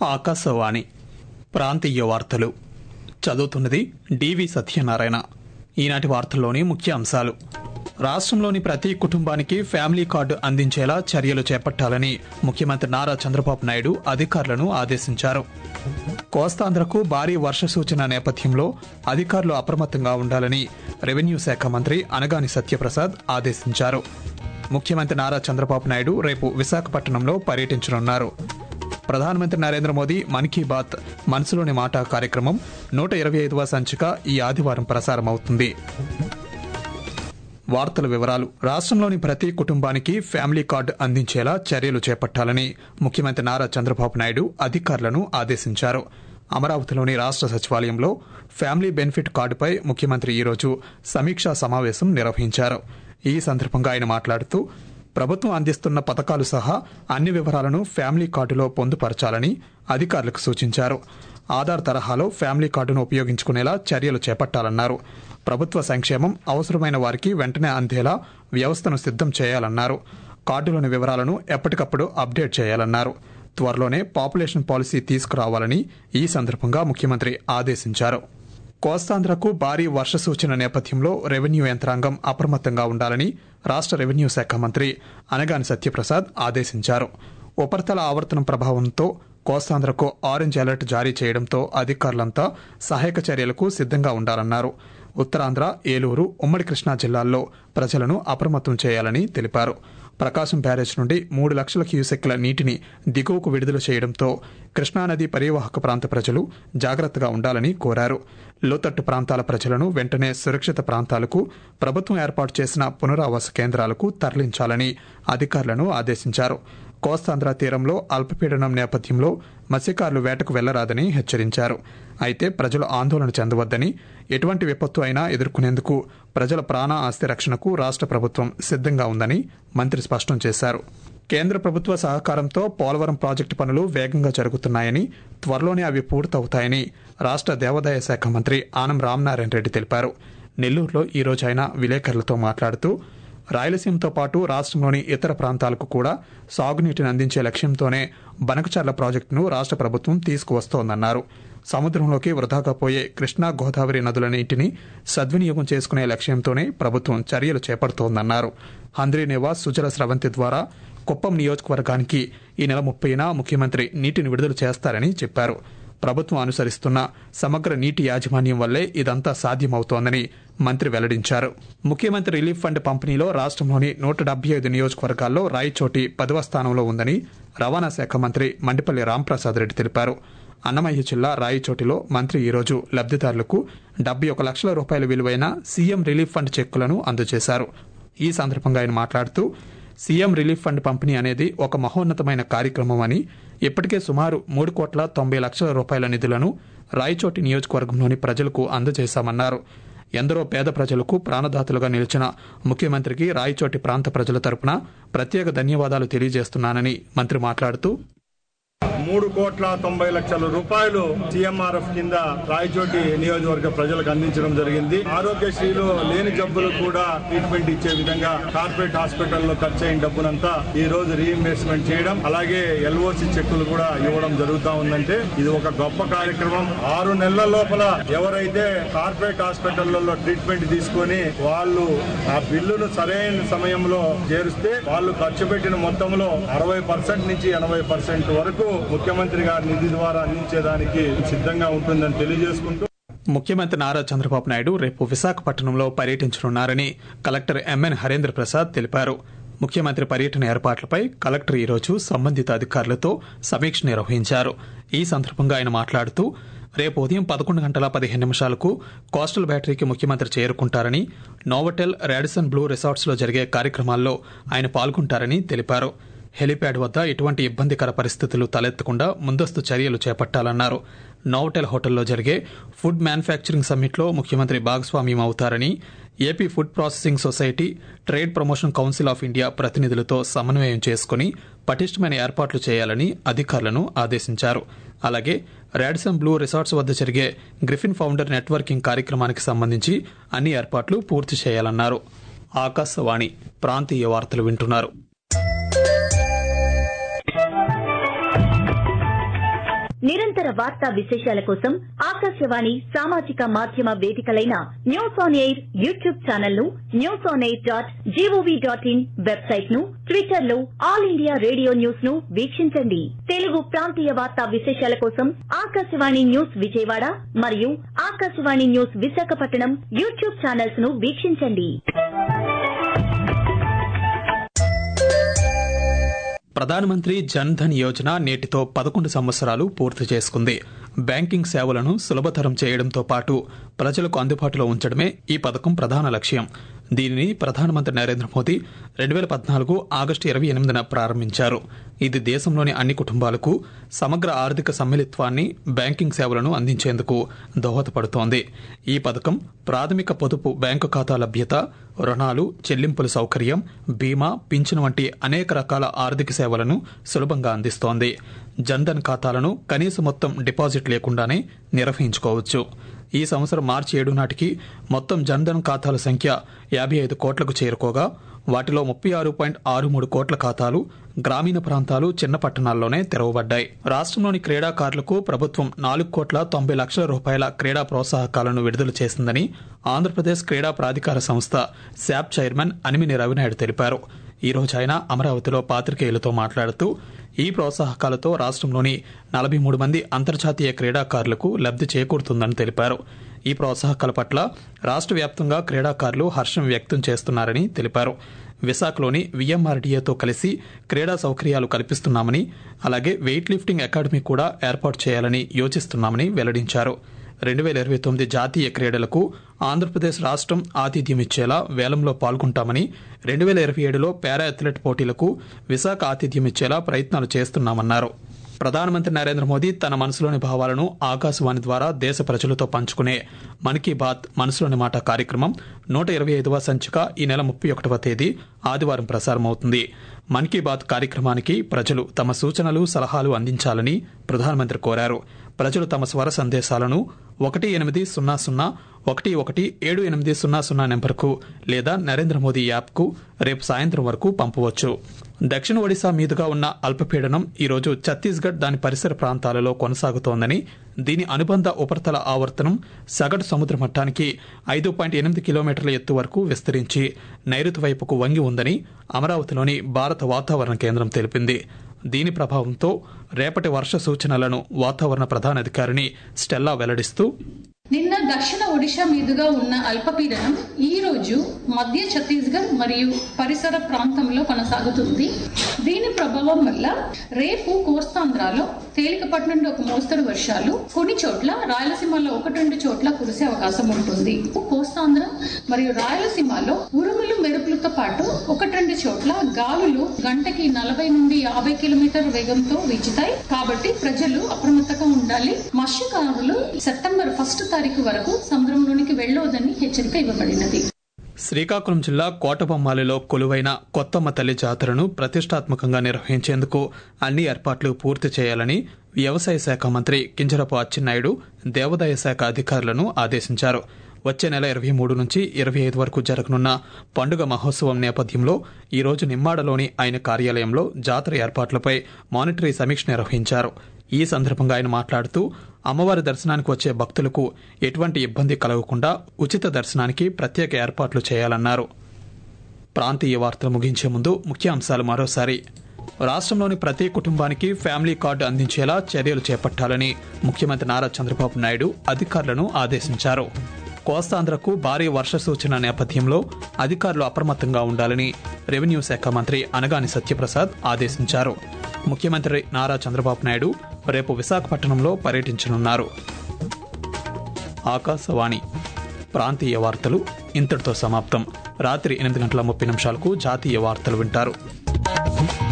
ఆకాశవాణి ప్రాంతీయ వార్తలు చదువుతున్నది డివి సత్యనారాయణ ఈనాటి వార్తల్లోని ముఖ్య అంశాలు రాష్ట్రంలోని ప్రతి కుటుంబానికి ఫ్యామిలీ కార్డు అందించేలా చర్యలు చేపట్టాలని ముఖ్యమంత్రి నారా చంద్రబాబు నాయుడు అధికారులను ఆదేశించారు కోస్తాంధ్రకు భారీ వర్ష సూచన నేపథ్యంలో అధికారులు అప్రమత్తంగా ఉండాలని రెవెన్యూ శాఖ మంత్రి అనగాని సత్యప్రసాద్ ఆదేశించారు ముఖ్యమంత్రి నారా చంద్రబాబు నాయుడు రేపు విశాఖపట్నంలో పర్యటించనున్నారు ప్రధానమంత్రి నరేంద్ర మోదీ మన్ కీ బాత్ మనసులోని మాట కార్యక్రమం నూట ఇరవై ఐదవ సంచిక ఈ ఆదివారం ప్రసారమవుతుంది వార్తల వివరాలు రాష్ట్రంలోని ప్రతి కుటుంబానికి ఫ్యామిలీ కార్డు అందించేలా చర్యలు చేపట్టాలని ముఖ్యమంత్రి నారా చంద్రబాబు నాయుడు అధికారులను ఆదేశించారు అమరావతిలోని రాష్ట్ర సచివాలయంలో ఫ్యామిలీ బెనిఫిట్ కార్డుపై ముఖ్యమంత్రి ఈరోజు సమీక్షా సమావేశం నిర్వహించారు ఈ సందర్భంగా ఆయన మాట్లాడుతూ ప్రభుత్వం అందిస్తున్న పథకాలు సహా అన్ని వివరాలను ఫ్యామిలీ కార్డులో పొందుపరచాలని అధికారులకు సూచించారు ఆధార్ తరహాలో ఫ్యామిలీ కార్డును ఉపయోగించుకునేలా చర్యలు చేపట్టాలన్నారు ప్రభుత్వ సంక్షేమం అవసరమైన వారికి వెంటనే అందేలా వ్యవస్థను సిద్ధం చేయాలన్నారు కార్డులోని వివరాలను ఎప్పటికప్పుడు అప్డేట్ చేయాలన్నారు త్వరలోనే పాపులేషన్ పాలసీ తీసుకురావాలని ఈ సందర్భంగా ముఖ్యమంత్రి ఆదేశించారు కోస్తాంధ్రకు భారీ వర్ష సూచన నేపథ్యంలో రెవెన్యూ యంత్రాంగం అప్రమత్తంగా ఉండాలని రాష్ట్ర రెవెన్యూ శాఖ మంత్రి అనగాని సత్యప్రసాద్ ఆదేశించారు ఉపరితల ఆవర్తనం ప్రభావంతో కోస్తాంధ్రకు ఆరెంజ్ అలర్ట్ జారీ చేయడంతో అధికారులంతా సహాయక చర్యలకు సిద్ధంగా ఉండాలన్నారు ఉత్తరాంధ్ర ఏలూరు ఉమ్మడి కృష్ణా జిల్లాల్లో ప్రజలను అప్రమత్తం చేయాలని తెలిపారు ప్రకాశం బ్యారేజ్ నుండి మూడు లక్షల క్యూసెక్ల నీటిని దిగువకు విడుదల చేయడంతో కృష్ణానది పరివాహక ప్రాంత ప్రజలు జాగ్రత్తగా ఉండాలని కోరారు లోతట్టు ప్రాంతాల ప్రజలను వెంటనే సురక్షిత ప్రాంతాలకు ప్రభుత్వం ఏర్పాటు చేసిన పునరావాస కేంద్రాలకు తరలించాలని అధికారులను ఆదేశించారు కోస్తాంధ్ర తీరంలో అల్పపీడనం నేపథ్యంలో మత్స్యకారులు వేటకు వెళ్లరాదని హెచ్చరించారు అయితే ప్రజలు ఆందోళన చెందవద్దని ఎటువంటి విపత్తు అయినా ఎదుర్కొనేందుకు ప్రజల ప్రాణ ఆస్తి రక్షణకు రాష్ట్ర ప్రభుత్వం సిద్ధంగా ఉందని మంత్రి స్పష్టం చేశారు కేంద్ర ప్రభుత్వ సహకారంతో పోలవరం ప్రాజెక్టు పనులు వేగంగా జరుగుతున్నాయని త్వరలోనే అవి పూర్తవుతాయని రాష్ట్ర దేవాదాయ శాఖ మంత్రి ఆనం రామనారాయణ రెడ్డి తెలిపారు నెల్లూరులో ఈ రోజు ఆయన విలేకరులతో మాట్లాడుతూ రాయలసీమతో పాటు రాష్ట్రంలోని ఇతర ప్రాంతాలకు కూడా సాగునీటిని అందించే లక్ష్యంతోనే బనకచర్ల ప్రాజెక్టును రాష్ట్ర ప్రభుత్వం తీసుకువస్తోందన్నారు సముద్రంలోకి వృధాగా పోయే కృష్ణా గోదావరి నదుల నీటిని సద్వినియోగం చేసుకునే లక్ష్యంతోనే ప్రభుత్వం చర్యలు చేపడుతోందన్నారు హంద్రీనేవా సుజల స్రవంతి ద్వారా కుప్పం నియోజకవర్గానికి ఈ నెల ముప్పైన ముఖ్యమంత్రి నీటిని విడుదల చేస్తారని చెప్పారు ప్రభుత్వం అనుసరిస్తున్న సమగ్ర నీటి యాజమాన్యం వల్లే ఇదంతా సాధ్యమవుతోందని మంత్రి వెల్లడించారు ముఖ్యమంత్రి రిలీఫ్ ఫండ్ పంపిణీలో రాష్ట్రంలోని నూట డెబ్బై ఐదు నియోజకవర్గాల్లో రాయచోటి పదవ స్థానంలో ఉందని రవాణా శాఖ మంత్రి మండిపల్లి రాంప్రసాద్ రెడ్డి తెలిపారు అన్నమయ్య జిల్లా రాయచోటిలో మంత్రి ఈరోజు లబ్దిదారులకు డెబ్బై ఒక లక్షల రూపాయల విలువైన సీఎం రిలీఫ్ ఫండ్ చెక్కులను అందజేశారు ఈ సందర్భంగా ఆయన మాట్లాడుతూ సీఎం రిలీఫ్ ఫండ్ పంపిణీ అనేది ఒక మహోన్నతమైన కార్యక్రమం అని ఇప్పటికే సుమారు మూడు కోట్ల తొంభై లక్షల రూపాయల నిధులను రాయచోటి నియోజకవర్గంలోని ప్రజలకు అందజేశామన్నారు ఎందరో పేద ప్రజలకు ప్రాణదాతలుగా నిలిచిన ముఖ్యమంత్రికి రాయచోటి ప్రాంత ప్రజల తరపున ప్రత్యేక ధన్యవాదాలు తెలియజేస్తున్నానని మంత్రి మాట్లాడుతూ మూడు కోట్ల తొంభై లక్షల రూపాయలు సీఎంఆర్ఎఫ్ కింద రాయచోటి నియోజకవర్గ ప్రజలకు అందించడం జరిగింది ఆరోగ్యశ్రీలో లేని జబ్బులకు కూడా ట్రీట్మెంట్ ఇచ్చే విధంగా కార్పొరేట్ హాస్పిటల్లో ఖర్చు అయిన డబ్బునంతా ఈ రోజు రీఇంబర్స్మెంట్ చేయడం అలాగే ఎల్ఓసి చెక్కులు కూడా ఇవ్వడం జరుగుతా ఉందంటే ఇది ఒక గొప్ప కార్యక్రమం ఆరు నెలల లోపల ఎవరైతే కార్పొరేట్ హాస్పిటళ్లలో ట్రీట్మెంట్ తీసుకొని వాళ్ళు ఆ బిల్లును సరైన సమయంలో చేరుస్తే వాళ్ళు ఖర్చు పెట్టిన మొత్తంలో అరవై పర్సెంట్ నుంచి ఎనభై పర్సెంట్ వరకు ముఖ్యమంత్రి గారి నిధి ద్వారా అందించేదానికి సిద్ధంగా ఉంటుందని తెలియజేసుకుంటూ ముఖ్యమంత్రి నారా చంద్రబాబు నాయుడు రేపు విశాఖపట్నంలో పర్యటించనున్నారని కలెక్టర్ ఎంఎన్ హరేంద్ర ప్రసాద్ తెలిపారు ముఖ్యమంత్రి పర్యటన ఏర్పాట్లపై కలెక్టర్ ఈరోజు సంబంధిత అధికారులతో సమీక్ష నిర్వహించారు ఈ సందర్భంగా ఆయన మాట్లాడుతూ రేపు ఉదయం పదకొండు గంటల పదిహేను నిమిషాలకు కోస్టల్ బ్యాటరీకి ముఖ్యమంత్రి చేరుకుంటారని నోవటెల్ రాడిసన్ బ్లూ రిసార్ట్స్లో జరిగే కార్యక్రమాల్లో ఆయన పాల్గొంటారని తెలిపారు హెలిప్యాడ్ వద్ద ఎటువంటి ఇబ్బందికర పరిస్థితులు తలెత్తకుండా ముందస్తు చర్యలు చేపట్టాలన్నారు నోవటెల్ హోటల్లో జరిగే ఫుడ్ మ్యానుఫ్యాక్చరింగ్ సమ్మిట్లో ముఖ్యమంత్రి భాగస్వామ్యం అవుతారని AP food processing society trade promotion council of India ప్రతినిధులతో సమన్వయం చేసుకుని పటిష్టమైన ఏర్పాట్లు చేయాలని అధికారులను ఆదేశించారు అలాగే రాడిసన్ బ్లూ రిసార్ట్స్ వద్ద జరిగే గ్రిఫిన్ ఫౌండర్ నెట్వర్కింగ్ కార్యక్రమానికి సంబంధించి అన్ని ఏర్పాట్లు పూర్తి చేయాలన్నారు ఆకాశవాణి ప్రాంతీయ వార్తలు వింటున్నారు నిరంతర వార్తా విశేషాల కోసం ఆకాశవాణి సామాజిక మాధ్యమ వేదికలైన news on air YouTube channel ను news on air dot G O V dot in website ను ట్విట్టర్ లో ఆల్ ఇండియా రేడియో న్యూస్ ను వీక్షించండి తెలుగు ప్రాంతీయ వార్తా విశేషాల కోసం ఆకాశవాణి న్యూస్ విజయవాడ మరియు Akashvani news Visakhapatnam YouTube channels ను వీక్షించండి ప్రధానమంత్రి జన్ ధన్ యోజన నేటితో పదకొండు సంవత్సరాలు పూర్తి చేసుకుంది బ్యాంకింగ్ సేవలను సులభతరం చేయడంతో పాటు ప్రజలకు అందుబాటులో ఉంచడమే ఈ పథకం ప్రధాన లక్ష్యం దీనిని ప్రధానమంత్రి నరేంద్ర మోదీ రెండు వేల పద్నాలుగు ఆగస్టు ఇరవై ఎనిమిదిన ప్రారంభించారు ఇది దేశంలోని అన్ని కుటుంబాలకు సమగ్ర ఆర్థిక సమ్మిళిత్వాన్ని బ్యాంకింగ్ సేవలను అందించేందుకు దోహదపడుతోంది ఈ పథకం ప్రాథమిక పొదుపు బ్యాంకు ఖాతా లభ్యత రుణాలు చెల్లింపుల సౌకర్యం బీమా పింఛను వంటి అనేక రకాల ఆర్థిక సేవలను సులభంగా అందిస్తోంది జన్ధన్ ఖాతాలను కనీస మొత్తం డిపాజిట్ లేకుండానే నిర్వహించుకోవచ్చు ఈ సంవత్సరం మార్చి ఏడు నాటికి మొత్తం జన్ధన్ ఖాతాల సంఖ్య యాభై ఐదు కోట్లకు చేరుకోగా వాటిలో ముప్పై ఆరు పాయింట్ ఆరు మూడు కోట్ల ఖాతాలు గ్రామీణ ప్రాంతాలు చిన్న పట్టణాల్లోనే తెరవబడ్డాయి రాష్ట్రంలోని క్రీడాకారులకు ప్రభుత్వం నాలుగు కోట్ల తొంభై లక్షల రూపాయల క్రీడా ప్రోత్సాహకాలను విడుదల చేసిందని ఆంధ్రప్రదేశ్ క్రీడా ప్రాధికార సంస్థ శాప్ చైర్మన్ అనిమిని రవినాయుడు తెలిపారు ఈ రోజు ఆయన అమరావతిలో పాత్రికేయులతో మాట్లాడుతూ ఈ ప్రోత్సాహకాలతో రాష్ట్రంలోని నలభై మూడు మంది అంతర్జాతీయ క్రీడాకారులకు లబ్ధి చేకూరుతుందని తెలిపారు ఈ ప్రోత్సాహకాల పట్ల రాష్ట్ర వ్యాప్తంగా క్రీడాకారులు హర్షం వ్యక్తం చేస్తున్నారని తెలిపారు విశాఖలోని విఎంఆర్డీఏతో కలిసి క్రీడా సౌకర్యాలు కల్పిస్తున్నామని అలాగే వెయిట్ లిఫ్టింగ్ అకాడమీ కూడా ఏర్పాటు చేయాలని యోచిస్తున్నామని వెల్లడించారు రెండు వేల ఇరవై తొమ్మిది జాతీయ క్రీడలకు ఆంధ్రప్రదేశ్ రాష్ట్రం ఆతిథ్యం ఇచ్చేలా వేలంలో పాల్గొంటామని రెండు వేల ఇరవై ఏడులో పారా అథ్లెట్ పోటీలకు విశాఖ ఆతిథ్యం ఇచ్చేలా ప్రయత్నాలు చేస్తున్నామన్నారు ప్రధానమంత్రి నరేంద్ర మోదీ తన మనసులోని భావాలను ఆకాశవాణి ద్వారా దేశ ప్రజలతో పంచుకునే మన్ కీ బాత్ మనసులోని మాట కార్యక్రమం నూట ఇరవై ఐదవ సంచిక ఈ నెల ముప్పై ఒకటవ తేదీ ఆదివారం ప్రసారమవుతుంది మన్ కీ బాత్ కార్యక్రమానికి ప్రజలు తమ సూచనలు సలహాలు అందించాలని ప్రధానమంత్రి కోరారు ప్రజలు తమ స్వర సందేశాలను ఒకటి ఎనిమిది సున్నా సున్నా ఒకటి ఒకటి ఏడు ఎనిమిది సున్నా సున్నా నెంబర్కు లేదా నరేంద్ర మోదీ యాప్కు రేపు సాయంత్రం వరకు పంపవచ్చు దక్షిణ ఒడిశా మీదుగా ఉన్న అల్పపీడనం ఈరోజు ఛత్తీస్గఢ్ దాని పరిసర ప్రాంతాలలో కొనసాగుతోందని దీని అనుబంధ ఉపరితల ఆవర్తనం సగటు సముద్ర మట్టానికి ఐదు పాయింట్ ఎనిమిది కిలోమీటర్ల ఎత్తు వరకు విస్తరించి నైరుతి వైపుకు వంగి ఉందని అమరావతిలోని భారత వాతావరణ కేంద్రం తెలిపింది దీని ప్రభావంతో రేపటి వర్ష సూచనలను వాతావరణ ప్రధాన అధికారిని స్టెల్లా వెల్లడిస్తూ నిన్న దక్షిణ ఒడిశా మీదుగా ఉన్న అల్పపీడనం ఈ రోజు మధ్య ఛత్తీస్గఢ్ మరియు పరిసర ప్రాంతంలో కొనసాగుతుంది దీని ప్రభావం వల్ల రేపు కోస్తాంధ్రాలో తేలికపాటి నుండి ఒక మోస్తరు వర్షాలు కొన్ని చోట్ల రాయలసీమలో ఒకటి రెండు చోట్ల కురిసే అవకాశం ఉంటుంది కోస్తాంధ్ర మరియు రాయలసీమలో ఉరుములు మెరుపులతో పాటు ఒకటి రెండు చోట్ల గాలులు గంటకి నలభై నుండి యాభై కిలోమీటర్ వేగంతో వీచుతాయి కాబట్టి ప్రజలు అప్రమత్తంగా ఉండాలి మత్స్యకారులు సెప్టెంబర్ ఫస్ట్ తారీఖు వరకు సముద్రంలోనికి వెళ్లొద్దని హెచ్చరిక ఇవ్వబడినది శ్రీకాకుళం జిల్లా కోటబొమ్మాలిలో కొలువైన కొత్తమ్మ తల్లి జాతరను ప్రతిష్టాత్మకంగా నిర్వహించేందుకు అన్ని ఏర్పాట్లు పూర్తి చేయాలని వ్యవసాయ శాఖ మంత్రి కింజరపు అచ్చెన్నాయుడు దేవాదాయ శాఖ అధికారులను ఆదేశించారు వచ్చే నెల ఇరవై మూడు నుంచి ఇరవై ఐదు వరకు జరగనున్న పండుగ మహోత్సవం నేపథ్యంలో ఈ రోజు నిమ్మాడలోని ఆయన కార్యాలయంలో జాతర ఏర్పాట్లపై మానిటరీ సమీక్ష నిర్వహించారు ఈ సందర్భంగా ఆయన మాట్లాడుతూ అమ్మవారి దర్శనానికి వచ్చే భక్తులకు ఎటువంటి ఇబ్బంది కలగకుండా ఉచిత దర్శనానికి ప్రత్యేక ఏర్పాట్లు చేయాలన్నారు ప్రాంతీయ వార్తలు ముగించే ముందు ముఖ్యాంశాలు మరోసారి రాష్ట్రంలోని ప్రతి కుటుంబానికి ఫ్యామిలీ కార్డు అందించేలా చర్యలు చేపట్టాలని ముఖ్యమంత్రి నారా చంద్రబాబు నాయుడు అధికారులను ఆదేశించారు కోస్తాంధ్రకు భారీ వర్ష సూచన నేపథ్యంలో అధికారులు అప్రమత్తంగా ఉండాలని రెవెన్యూ శాఖ మంత్రి అనగాని సత్యప్రసాద్ ఆదేశించారు ముఖ్యమంత్రి నారా చంద్రబాబు నాయుడు రేపు విశాఖపట్నంలో పర్యటించనున్నారు ఆకాశవాణి ప్రాంతీయ వార్తలు ఇంతటితో సమాప్తం రాత్రి ఎనిమిది గంటల ముప్పై నిమిషాలకు జాతీయ వార్తలు వింటారు